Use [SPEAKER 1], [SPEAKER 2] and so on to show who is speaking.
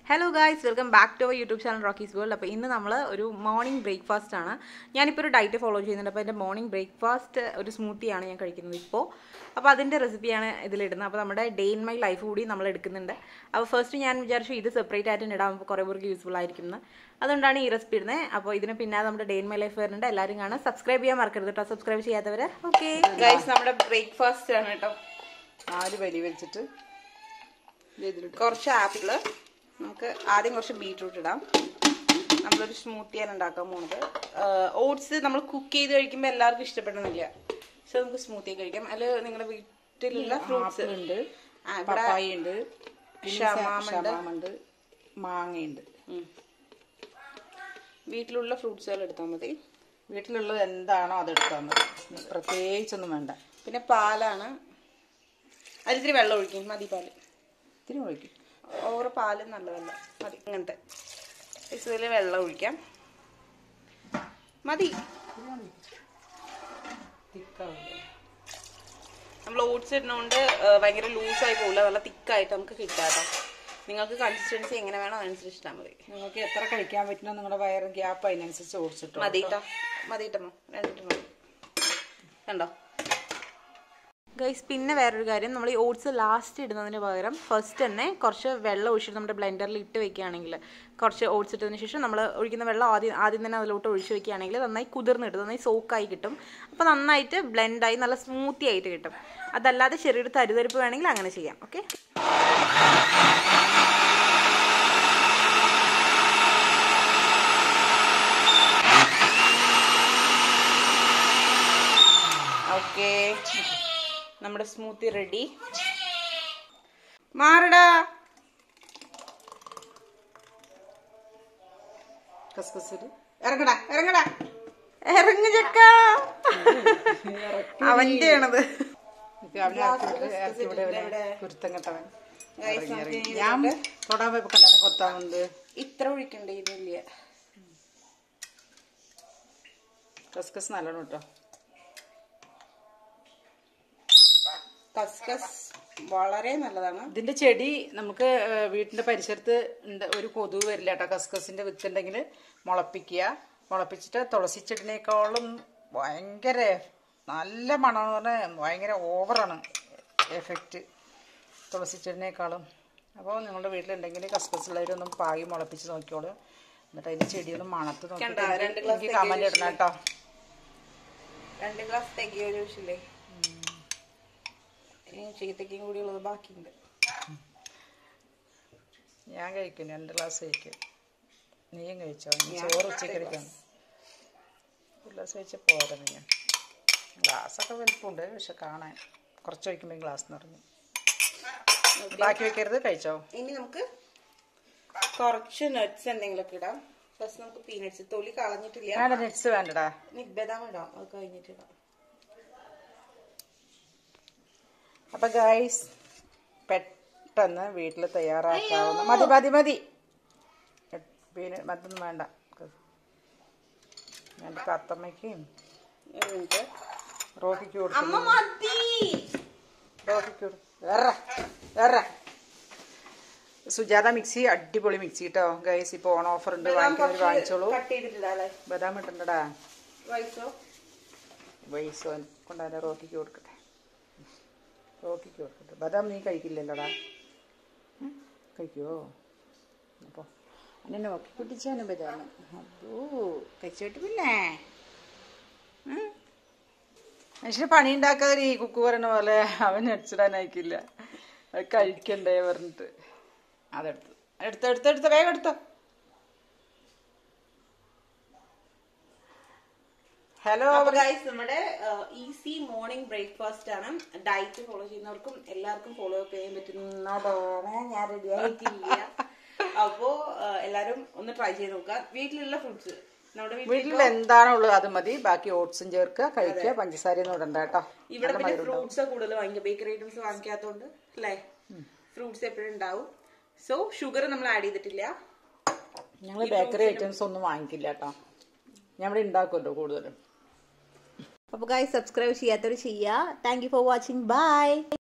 [SPEAKER 1] Hello guys welcome back to our YouTube channel Rockies World അപ്പോൾ ഇന്ന് നമ്മൾ ഒരു മോർണിംഗ് ബ്രേക്ക്ഫാസ്റ്റ് ആണ് ഞാനിപ്പോൾ ഒരു ഡയറ്റ് ഫോളോ ചെയ്യുന്നുണ്ട് അപ്പോൾ എൻ്റെ മോർണിംഗ് ബ്രേക്ക്ഫാസ്റ്റ് ഒരു സ്മൂത്തിയാണ് ഞാൻ കഴിക്കുന്നത് ഇപ്പോൾ അപ്പോൾ അതിൻ്റെ റെസിപ്പിയാണ് ഇതിലിടുന്നത് അപ്പോൾ നമ്മുടെ ഡേ ഇൻ മൈ ലൈഫ് കൂടി നമ്മൾ എടുക്കുന്നുണ്ട് അപ്പോൾ ഫസ്റ്റ് ഞാൻ വിചാരിച്ചു ഇത് സെപ്പറേറ്റ് ആയിട്ട് ഇടാം അപ്പോൾ കുറേ പേർക്ക് യൂസ്ഫുൾ ആയിരിക്കും എന്ന് അതുകൊണ്ടാണ് ഈ റെസിപ്പി ഇടുന്നത് അപ്പോൾ ഇതിന് പിന്നാലെ നമ്മുടെ ഡേ ഇൻ മൈ ലൈഫ് വരുന്നുണ്ട് എല്ലാവരും കാണാൻ സബ്സ്ക്രൈബ് ചെയ്യാൻ മറക്കരുത് കേട്ടോ സബ്സ്ക്രൈബ് ചെയ്യാത്തവർ ഓക്കെ ഗൈസ് നമ്മുടെ ബ്രേക്ക്ഫാസ്റ്റ് ആണ് കേട്ടോ
[SPEAKER 2] നാല് വലി വെച്ചിട്ട്
[SPEAKER 1] കുറച്ച് ആപ്പിള് നമുക്ക് ആദ്യം കുറച്ച് ബീട്രൂട്ട് ഇടാം നമ്മളൊരു സ്മൂത്തിയാണ് ഉണ്ടാക്കാൻ പോകുന്നത് ഓട്സ് നമ്മൾ കുക്ക് ചെയ്ത് കഴിക്കുമ്പോൾ എല്ലാവർക്കും ഇഷ്ടപ്പെടുന്നില്ല സോ നമുക്ക് സ്മൂത്തി കഴിക്കാം അതിൽ നിങ്ങളുടെ വീട്ടിലുള്ള ഫ്രൂട്ട്സ്
[SPEAKER 2] ഉണ്ട്
[SPEAKER 1] ആ, ഇവിടെ
[SPEAKER 2] പപ്പായ ഉണ്ട്
[SPEAKER 1] ഷമാമുണ്ട്.
[SPEAKER 2] ഷമാമുണ്ട് മാങ്ങയുണ്ട്
[SPEAKER 1] വീട്ടിലുള്ള ഫ്രൂട്ട്സുകൾ എടുത്താൽ മതി
[SPEAKER 2] വീട്ടിലുള്ളത് എന്താണോ അത് എടുത്താൽ മതി പ്രത്യേകിച്ചൊന്നും വേണ്ട
[SPEAKER 1] പിന്നെ പാലാണ് അതിലിത്തിരി വെള്ളം ഒഴിക്കും മതി പാല്
[SPEAKER 2] ഇത്തിരി ഒഴിക്കും
[SPEAKER 1] ഓവർ പാല് നല്ലതല്ല മതി ഇങ്ങനത്തെ ഇതിൽ വെള്ളം ഒഴിക്കാം മതി നമ്മൾ ഓട്സ് ഇടുന്നതുകൊണ്ട് ഭയങ്കര ലൂസായി പോകില്ല നല്ല തിക്കായിട്ട് നമുക്ക് കിട്ടാം കേട്ടോ നിങ്ങൾക്ക് കൺസിസ്റ്റൻസി എങ്ങനെ വേണോ അതനുസരിച്ച് ഇട്ടാൽ മതി
[SPEAKER 2] നിങ്ങൾക്ക് എത്ര കഴിക്കാൻ പറ്റുന്ന നിങ്ങളുടെ വയറും ഗ്യാപ്പ് അതിനനുസരിച്ച് ഓടിച്ചിട്ടോ
[SPEAKER 1] മതി കേട്ടോ മതി ഇട്ടമ്മോ രണ്ടിട്ട് മതി കണ്ടോ ഗൈസ് പിന്നെ വേറൊരു കാര്യം നമ്മൾ ഈ ഓട്സ് ലാസ്റ്റ് ഇടുന്നതിന് പകരം ഫസ്റ്റ് തന്നെ കുറച്ച് വെള്ളം ഒഴിച്ചിട്ട് നമ്മുടെ ബ്ലെൻഡറിൽ ഇട്ട് വെക്കുകയാണെങ്കിൽ കുറച്ച് ഓട്സ് ഇട്ടതിന് ശേഷം നമ്മൾ ഒഴിക്കുന്ന വെള്ളം ആദ്യം ആദ്യം തന്നെ അതിലോട്ട് ഒഴിച്ച് വെക്കുകയാണെങ്കിൽ നന്നായി കുതിർന്ന് കിട്ടും നന്നായി സോക്കായി കിട്ടും അപ്പോൾ നന്നായിട്ട് ബ്ലെൻഡായി നല്ല സ്മൂത്തി ആയിട്ട് കിട്ടും അതല്ലാതെ ചെറിയൊരു തരിതരിപ്പ് വേണമെങ്കിൽ അങ്ങനെ ചെയ്യാം ഓക്കെ ഓക്കെ നമ്മുടെ സ്മൂത്തി റെഡി മാറടാ
[SPEAKER 2] കസ്കസിൽ
[SPEAKER 1] ഇറങ്ങടാ ഇറങ്ങടാ ഇറങ്ങു ചക്ക അവന്റെ ആണത്
[SPEAKER 2] കുരുത്തം കെട്ടവൻ
[SPEAKER 1] Guys,
[SPEAKER 2] ഇറങ്ങി,
[SPEAKER 1] നമുക്ക്
[SPEAKER 2] ഇറങ്ങി.
[SPEAKER 1] ഇനി
[SPEAKER 2] ഞാൻ തൊടാൻ പോയപ്പോ കണ്ടാ കൊത്താവുണ്ട്
[SPEAKER 1] ഇത്ര ഒഴിക്കണ്ടേ ഇതില്ല
[SPEAKER 2] കസ്കസ് നല്ലോണം കേട്ടോ
[SPEAKER 1] കസ്കസ് വളരെ നല്ലതാണ്
[SPEAKER 2] ഇതിന്റെ ചെടി നമുക്ക് ഏഹ്, വീട്ടിന്റെ പരിസരത്ത് ഉണ്ട് ഒരു കൊതുക് വരില്ല കേട്ടോ കസ്കസിന്റെ വിത്തുണ്ടെങ്കിൽ മുളപ്പിക്കുക മുളപ്പിച്ചിട്ട് തുളസി ചെടിനേക്കാളും ഭയങ്കര നല്ല മണമെന്ന് പറഞ്ഞാൽ ഭയങ്കര ഓവറാണ് എഫക്റ്റ് തുളസി ചെടിനേക്കാളും അപ്പോൾ നിങ്ങളുടെ വീട്ടിലുണ്ടെങ്കിൽ കസ്കസ് ഉള്ളവരൊന്നും പാകി മുളപ്പിച്ച് നോക്കിയോളൂ എന്നിട്ട് അതിന്റെ ചെടിയൊന്നും മണത്ത്
[SPEAKER 1] കണ്ടോ?
[SPEAKER 2] നോക്കിയിട്ട്
[SPEAKER 1] രണ്ട് glass
[SPEAKER 2] എനിക്ക് കമന്റ് ഇടണം കേട്ടോ
[SPEAKER 1] രണ്ട് ഗ്ലാസ് തെക്കിയോ ചോദിച്ചില്ലേ ഇനി ചീത്തക്കും കൂടി ഉള്ളത് ബാക്കിയുണ്ട്
[SPEAKER 2] ഞാൻ കഴിക്കും രണ്ട് ഗ്ലാസ് കഴിക്കും നീയും കഴിച്ചോ നീ ചോറ് ഉച്ചയ്ക്ക് കഴിക്കണം ഒരു ഗ്ലാസ് കഴിച്ച പോരാ ഞാൻ ഗ്ലാസ്സൊക്കെ വലിപ്പമുണ്ട് പക്ഷെ കാണാൻ കുറച്ച് കഴിക്കുമ്പോൾ ഗ്ലാസ് നിറഞ്ഞു ബാക്കി വെക്കരുത് കഴിച്ചോ
[SPEAKER 1] ഇനി നമുക്ക് കുറച്ച് നട്ട്സ് എന്തെങ്കിലുമൊക്കെ ഇടാം ഫസ്റ്റ് നമുക്ക് പീനട്സ് തൊലി കളഞ്ഞിട്ടില്ല
[SPEAKER 2] വേണ്ട നെറ്റ്സ് വേണ്ടടാ
[SPEAKER 1] ഇനി ബദാം ഇടാം അത് കഴിഞ്ഞിട്ട് ഇടാം
[SPEAKER 2] അപ്പൊ ഗൈസ് പെട്ടെന്ന് വീട്ടിൽ തയ്യാറാക്കാവുന്ന മതി മതി മതി പിന്നെ മറ്റൊന്നും വേണ്ട എൻ്റെ അത്തമ്മയ്ക്കും
[SPEAKER 1] ഒരു മിനിറ്റ്
[SPEAKER 2] റോഹിക്ക് കൊടുക്കും
[SPEAKER 1] അമ്മ മതി
[SPEAKER 2] റോഹിക്ക് കൊടുക്കും വേറെ വേറെ സുജാത മിക്സി അടിപൊളി മിക്സി കേട്ടോ ഗൈസ് ഇപ്പോൾ ഓൺ ഓഫർ ഉണ്ട് വാങ്ങിക്കുന്നവർ വാങ്ങിച്ചോളൂ
[SPEAKER 1] കട്ട് ചെയ്തിട്ടില്ലേ
[SPEAKER 2] ബദാം ഇട്ടുണ്ടടാ
[SPEAKER 1] വൈസോ
[SPEAKER 2] വയസ്സോ കൊണ്ടാണ് റോക്കിക്ക് കൊടുക്കട്ടെ റോക്കിക്ക് കൊടുക്കട്ടെ ബദാം നീ കഴിക്കില്ലല്ലോടാ ഉം? കഴിക്കുവോ അപ്പോൾ എന്നെ നോക്കി പിടിച്ചാണ് ബദാം അപ്പോ കഴിച്ചോട്ട് പിന്നെ ഉം? മനുഷ്യന് പണി ഉണ്ടാക്കാതെ ഈ കുക്കു പറയണ പോലെ അവൻ അടിച്ചിടാൻ അയക്കില്ല അത് കഴിക്കണ്ടേ പറഞ്ഞിട്ട് അതെടുത്തു എടുത്തോ എടുത്തോ എടുത്തോ വേഗം എടുത്തോ ഹലോ
[SPEAKER 1] അപ്പൊ ഗൈസ് നമ്മുടെ ഈസി മോർണിംഗ് ബ്രേക്ക്ഫാസ്റ്റ് ആണ് ഡയറ്റ് ഫോളോ ചെയ്യുന്നവർക്കും എല്ലാവർക്കും ഫോളോ അപ്പ് ചെയ്യാൻ പറ്റുന്നതാണ് ഞാൻ റെഡി ആയിട്ടില്ല അപ്പോ ആ, എല്ലാരും ഒന്ന് ട്രൈ ചെയ്ത് നോക്കുക വീട്ടിലുള്ള ഫ്രൂട്ട്സ് നമ്മുടെ വീട്ടിൽ
[SPEAKER 2] വീട്ടിൽ എന്താണോ ഉള്ളത് അത് മതി ബാക്കി ഓട്സും ചേർക്കുക കഴിക്കുക പഞ്ചസാരയൊന്നും ഇടണ്ട കേട്ടോ
[SPEAKER 1] ഇവിടെ പിന്നെ ഫ്രൂട്ട്സ് കൂടുതൽ വാങ്ങിക്കുക ബേക്കറി ഐറ്റംസ് വാങ്ങിക്കാത്തോണ്ട് അല്ലേ ഫ്രൂട്ട്സ് എപ്പോഴും ഉണ്ടാവും സോ ഷുഗർ നമ്മൾ ആഡ് ചെയ്തിട്ടില്ല
[SPEAKER 2] ഞങ്ങൾ ബേക്കറി ഐറ്റംസ് ഒന്നും വാങ്ങിക്കില്ല കേട്ടോ ഞാൻ ഇവിടെ ഉണ്ടാക്കുമല്ലോ കൂടുതലും
[SPEAKER 1] അപ്പോൾ ഗൈസ് സബ്സ്ക്രൈബ് ചെയ്യാത്തവർ ചെയ്യുക thank you for watching by